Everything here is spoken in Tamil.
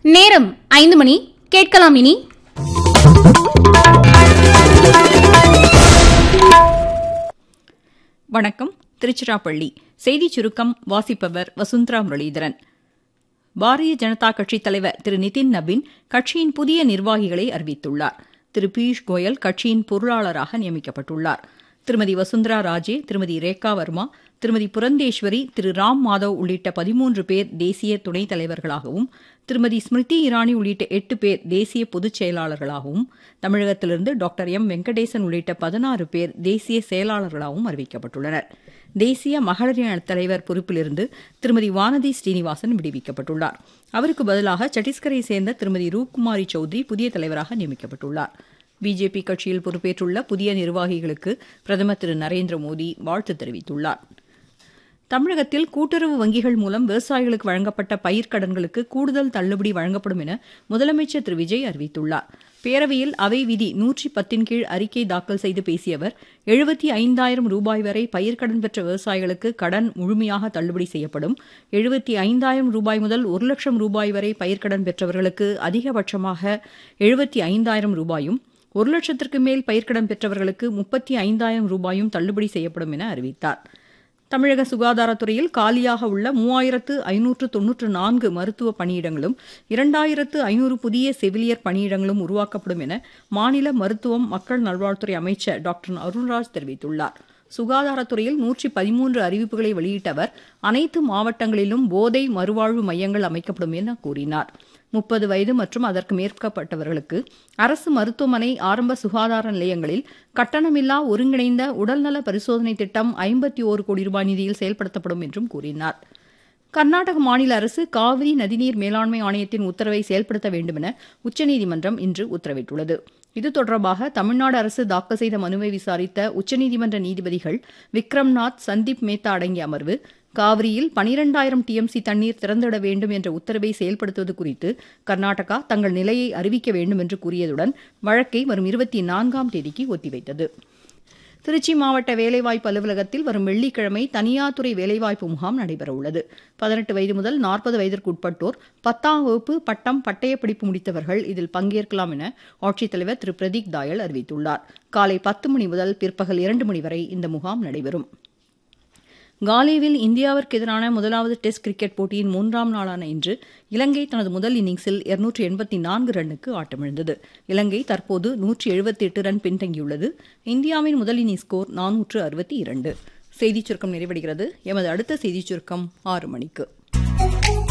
நேரம் ஐந்து மணி கேட்கலாம் இனி வணக்கம் திருச்சிராப்பள்ளி செய்திச் சுருக்கம் வாசிப்பவர் வசுந்தரா முரளிதரன் பாரதிய ஜனதா கட்சித் தலைவர் திரு நிதின் நபின் கட்சியின் புதிய நிர்வாகிகளை அறிவித்துள்ளார் திரு பியூஷ் கோயல் கட்சியின் பொருளாளராக நியமிக்கப்பட்டுள்ளார் திருமதி வசுந்தரா ராஜே திருமதி ரேகா வர்மா திருமதி புரந்தேஸ்வரி திரு ராம் மாதவ் உள்ளிட்ட பதிமூன்று பேர் தேசிய துணைத் தலைவர்களாகவும் திருமதி ஸ்மிருதி இரானி உள்ளிட்ட எட்டு பேர் தேசிய பொதுச் செயலாளர்களாகவும் தமிழகத்திலிருந்து டாக்டர் எம் வெங்கடேசன் உள்ளிட்ட பதினாறு பேர் தேசிய செயலாளர்களாகவும் அறிவிக்கப்பட்டுள்ளனர் தேசிய மகளிர் தலைவர் பொறுப்பிலிருந்து திருமதி வானதி ஸ்ரீனிவாசன் விடுவிக்கப்பட்டுள்ளார் அவருக்கு பதிலாக சத்தீஸ்கரை சேர்ந்த திருமதி ரூப்குமாரி சௌத்ரி புதிய தலைவராக நியமிக்கப்பட்டுள்ளார் பிஜேபி கட்சியில் பொறுப்பேற்றுள்ள புதிய நிர்வாகிகளுக்கு பிரதமர் திரு நரேந்திர மோடி வாழ்த்து தெரிவித்துள்ளார் தமிழகத்தில் கூட்டுறவு வங்கிகள் மூலம் விவசாயிகளுக்கு வழங்கப்பட்ட பயிர்க்கடன்களுக்கு கூடுதல் தள்ளுபடி வழங்கப்படும் என முதலமைச்சர் திரு விஜய் அறிவித்துள்ளார் பேரவையில் அவை விதி நூற்றி பத்தின் கீழ் அறிக்கை தாக்கல் செய்து பேசிய அவர் எழுபத்தி ஐந்தாயிரம் ரூபாய் வரை பயிர்க்கடன் பெற்ற விவசாயிகளுக்கு கடன் முழுமையாக தள்ளுபடி செய்யப்படும் எழுபத்தி ஐந்தாயிரம் ரூபாய் முதல் ஒரு லட்சம் ரூபாய் வரை பயிர்க்கடன் பெற்றவர்களுக்கு அதிகபட்சமாக எழுபத்தி ஐந்தாயிரம் ரூபாயும் ஒரு லட்சத்திற்கு மேல் பயிர்க்கடன் பெற்றவர்களுக்கு முப்பத்தி ஐந்தாயிரம் ரூபாயும் தள்ளுபடி செய்யப்படும் என அறிவித்தார் தமிழக சுகாதாரத்துறையில் காலியாக உள்ள மூவாயிரத்து ஐநூற்று தொன்னூற்று நான்கு மருத்துவ பணியிடங்களும் இரண்டாயிரத்து ஐநூறு புதிய செவிலியர் பணியிடங்களும் உருவாக்கப்படும் என மாநில மருத்துவம் மக்கள் நல்வாழ்வுத்துறை அமைச்சர் டாக்டர் அருண்ராஜ் தெரிவித்துள்ளார் சுகாதாரத்துறையில் நூற்றி பதிமூன்று அறிவிப்புகளை வெளியிட்ட அவர் அனைத்து மாவட்டங்களிலும் போதை மறுவாழ்வு மையங்கள் அமைக்கப்படும் என கூறினார் முப்பது வயது மற்றும் அதற்கு மேற்பட்டவர்களுக்கு அரசு மருத்துவமனை ஆரம்ப சுகாதார நிலையங்களில் கட்டணமில்லா ஒருங்கிணைந்த உடல்நல பரிசோதனை திட்டம் ஐம்பத்தி ஓரு கோடி ரூபாய் நிதியில் செயல்படுத்தப்படும் என்றும் கூறினார் கர்நாடக மாநில அரசு காவிரி நதிநீர் மேலாண்மை ஆணையத்தின் உத்தரவை செயல்படுத்த வேண்டும் என உச்சநீதிமன்றம் இன்று உத்தரவிட்டுள்ளது இது தொடர்பாக தமிழ்நாடு அரசு தாக்கல் செய்த மனுவை விசாரித்த உச்சநீதிமன்ற நீதிபதிகள் விக்ரம்நாத் சந்தீப் மேத்தா அடங்கிய அமர்வு காவிரியில் பனிரெண்டாயிரம் டிஎம்சி தண்ணீர் திறந்துவிட வேண்டும் என்ற உத்தரவை செயல்படுத்துவது குறித்து கர்நாடகா தங்கள் நிலையை அறிவிக்க வேண்டும் என்று கூறியதுடன் வழக்கை வரும் இருபத்தி நான்காம் தேதிக்கு ஒத்திவைத்தது திருச்சி மாவட்ட வேலைவாய்ப்பு அலுவலகத்தில் வரும் வெள்ளிக்கிழமை தனியார் துறை வேலைவாய்ப்பு முகாம் நடைபெறவுள்ளது பதினெட்டு வயது முதல் நாற்பது வயதிற்கு உட்பட்டோர் பத்தாம் வகுப்பு பட்டம் பட்டயப்படிப்பு முடித்தவர்கள் இதில் பங்கேற்கலாம் என ஆட்சித்தலைவர் திரு பிரதீக் தாயல் அறிவித்துள்ளார் காலை பத்து மணி முதல் பிற்பகல் இரண்டு மணி வரை இந்த முகாம் நடைபெறும் காலேவில் இந்தியாவிற்கு எதிரான முதலாவது டெஸ்ட் கிரிக்கெட் போட்டியின் மூன்றாம் நாளான இன்று இலங்கை தனது முதல் இன்னிங்ஸில் இருநூற்று எண்பத்தி நான்கு ரன்னுக்கு ஆட்டமிழந்தது இலங்கை தற்போது நூற்றி எழுபத்தி எட்டு ரன் பின்தங்கியுள்ளது இந்தியாவின் முதல் இன்னிங்ஸ் ஸ்கோர் நானூற்று அறுபத்தி இரண்டு செய்திச் சுருக்கம் நிறைவடைகிறது எமது அடுத்த செய்திச் சுருக்கம் ஆறு மணிக்கு